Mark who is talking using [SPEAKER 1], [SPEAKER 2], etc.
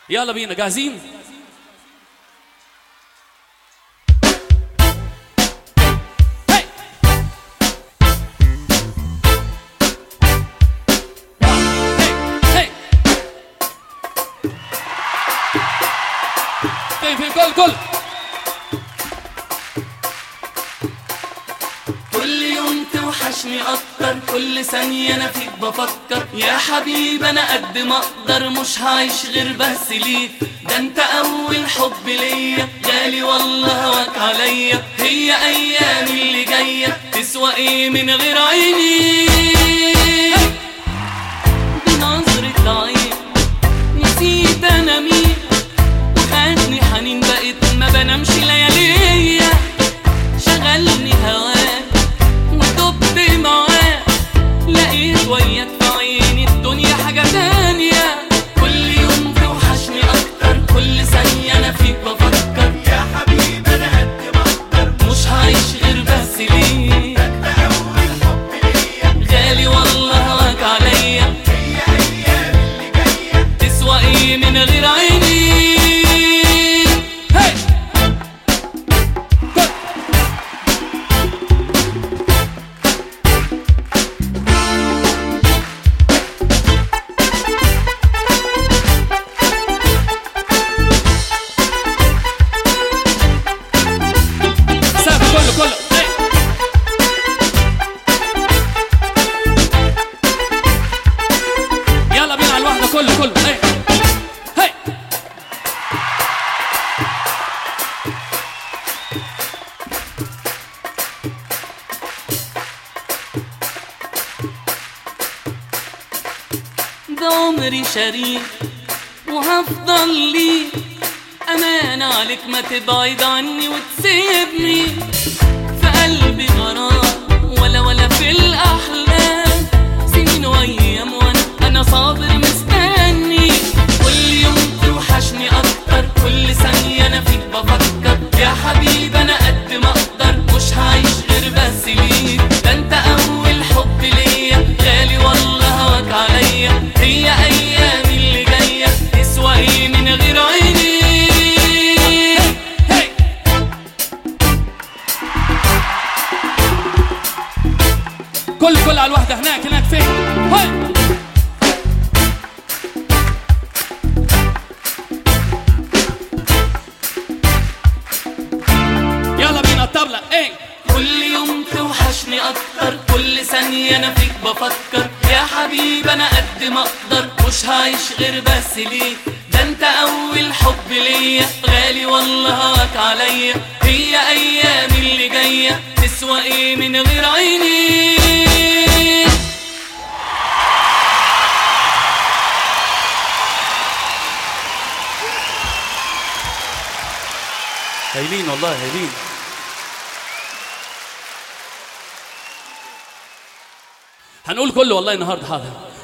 [SPEAKER 1] يلا بينا جاهزين هي. هي. هي. فين فين كل كل
[SPEAKER 2] كل يوم توحشني اكتر كل ثانية انا فيك بفكر يا حبيب انا قد ما اقدر مش هعيش غير بس ليك ده انت اول حب ليا غالي والله هواك عليا هي ايامي اللي جاية تسوى ايه من غير عيني بنظرة عين نسيت انا مين وخدني حنين بقيت ما بنامش لياليا شغلني هواك ودبت معاك لقيت وياك في عيني الدنيا حاجة تانية كل يوم توحشني أكتر كل ثانية أنا فيك بفكر
[SPEAKER 3] يا حبيب انا قد ما اقدر
[SPEAKER 2] مش هعيش غير بس ليك
[SPEAKER 3] ده اول حب ليا
[SPEAKER 2] غالي والله هواك عليا
[SPEAKER 3] هي ايام اللي جايه
[SPEAKER 2] تسوى ايه من غير عيني
[SPEAKER 1] هي. كل. سقف كله كله هي. يلا بينا على الواحدة كله كله هي هي
[SPEAKER 2] ده عمري شريك وهفضل ليك أمان عليك ما تبعد عني وتسيبني في قلبي غرام ولا ولا في الأحلام سنين وأيام وأنا أنا صابر مستني كل يوم توحشني أكتر كل ثانية أنا فيك بفكر يا حبيب أنا قد ما أقدر مش هعيش غير بس ليك ده أنت أول حب ليا غالي والله هواك عليا هي أيامي اللي جاية تسوى إيه من غير عيني
[SPEAKER 1] هي كل كل على الواحدة هناك هناك فين هاي يلا بينا الطبلة ايه
[SPEAKER 2] كل يوم توحشني اكتر كل ثانية انا فيك بفكر يا حبيب انا قد ما اقدر مش هعيش غير بس ليك ده انت اول حب ليا غالي والله هواك عليا هي ايامي اللي جاية تسوى ايه من غير عيني
[SPEAKER 1] هايلين والله هايلين هنقول كله والله النهارده حاضر